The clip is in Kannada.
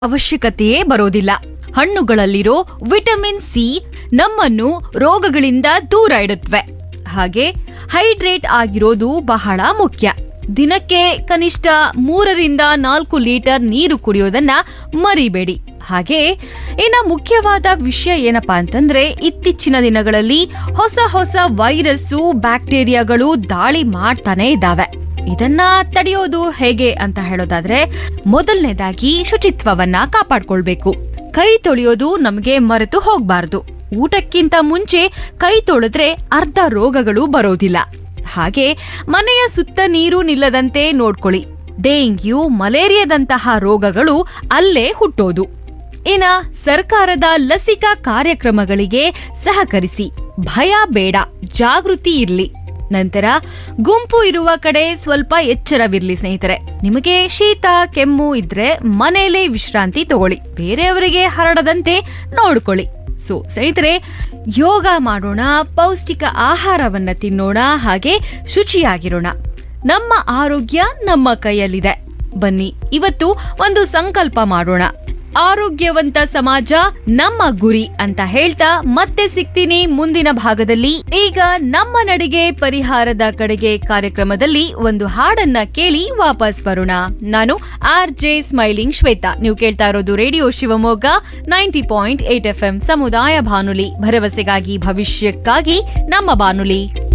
ಅವಶ್ಯಕತೆಯೇ ಬರೋದಿಲ್ಲ ಹಣ್ಣುಗಳಲ್ಲಿರೋ ವಿಟಮಿನ್ ಸಿ ನಮ್ಮನ್ನು ರೋಗಗಳಿಂದ ದೂರ ಇಡುತ್ತವೆ ಹಾಗೆ ಹೈಡ್ರೇಟ್ ಆಗಿರೋದು ಬಹಳ ಮುಖ್ಯ ದಿನಕ್ಕೆ ಕನಿಷ್ಠ ಮೂರರಿಂದ ನಾಲ್ಕು ಲೀಟರ್ ನೀರು ಕುಡಿಯೋದನ್ನ ಮರಿಬೇಡಿ ಹಾಗೆ ಇನ್ನ ಮುಖ್ಯವಾದ ವಿಷಯ ಏನಪ್ಪಾ ಅಂತಂದ್ರೆ ಇತ್ತೀಚಿನ ದಿನಗಳಲ್ಲಿ ಹೊಸ ಹೊಸ ವೈರಸ್ಸು ಬ್ಯಾಕ್ಟೀರಿಯಾಗಳು ದಾಳಿ ಮಾಡ್ತಾನೆ ಇದ್ದಾವೆ ಇದನ್ನ ತಡೆಯೋದು ಹೇಗೆ ಅಂತ ಹೇಳೋದಾದ್ರೆ ಮೊದಲನೇದಾಗಿ ಶುಚಿತ್ವವನ್ನ ಕಾಪಾಡ್ಕೊಳ್ಬೇಕು ಕೈ ತೊಳೆಯೋದು ನಮಗೆ ಮರೆತು ಹೋಗ್ಬಾರ್ದು ಊಟಕ್ಕಿಂತ ಮುಂಚೆ ಕೈ ತೊಳೆದ್ರೆ ಅರ್ಧ ರೋಗಗಳು ಬರೋದಿಲ್ಲ ಹಾಗೆ ಮನೆಯ ಸುತ್ತ ನೀರು ನಿಲ್ಲದಂತೆ ನೋಡ್ಕೊಳ್ಳಿ ಡೆಂಗ್ಯೂ ಮಲೇರಿಯಾದಂತಹ ರೋಗಗಳು ಅಲ್ಲೇ ಹುಟ್ಟೋದು ಇನ್ನ ಸರ್ಕಾರದ ಲಸಿಕಾ ಕಾರ್ಯಕ್ರಮಗಳಿಗೆ ಸಹಕರಿಸಿ ಭಯ ಬೇಡ ಜಾಗೃತಿ ಇರ್ಲಿ ನಂತರ ಗುಂಪು ಇರುವ ಕಡೆ ಸ್ವಲ್ಪ ಎಚ್ಚರವಿರ್ಲಿ ಸ್ನೇಹಿತರೆ ನಿಮಗೆ ಶೀತ ಕೆಮ್ಮು ಇದ್ರೆ ಮನೆಯಲ್ಲೇ ವಿಶ್ರಾಂತಿ ತಗೊಳ್ಳಿ ಬೇರೆಯವರಿಗೆ ಹರಡದಂತೆ ನೋಡ್ಕೊಳ್ಳಿ ಸೊ ಸ್ನೇಹಿತರೆ ಯೋಗ ಮಾಡೋಣ ಪೌಷ್ಟಿಕ ಆಹಾರವನ್ನ ತಿನ್ನೋಣ ಹಾಗೆ ಶುಚಿಯಾಗಿರೋಣ ನಮ್ಮ ಆರೋಗ್ಯ ನಮ್ಮ ಕೈಯಲ್ಲಿದೆ ಬನ್ನಿ ಇವತ್ತು ಒಂದು ಸಂಕಲ್ಪ ಮಾಡೋಣ ಆರೋಗ್ಯವಂತ ಸಮಾಜ ನಮ್ಮ ಗುರಿ ಅಂತ ಹೇಳ್ತಾ ಮತ್ತೆ ಸಿಗ್ತೀನಿ ಮುಂದಿನ ಭಾಗದಲ್ಲಿ ಈಗ ನಮ್ಮ ನಡಿಗೆ ಪರಿಹಾರದ ಕಡೆಗೆ ಕಾರ್ಯಕ್ರಮದಲ್ಲಿ ಒಂದು ಹಾಡನ್ನ ಕೇಳಿ ವಾಪಸ್ ಬರೋಣ ನಾನು ಆರ್ ಜೆ ಸ್ಮೈಲಿಂಗ್ ಶ್ವೇತಾ ನೀವು ಕೇಳ್ತಾ ಇರೋದು radio Shivamogga ninety point eight F M ಸಮುದಾಯ ಬಾನುಲಿ ಭರವಸೆಗಾಗಿ ಭವಿಷ್ಯಕ್ಕಾಗಿ ನಮ್ಮ ಬಾನುಲಿ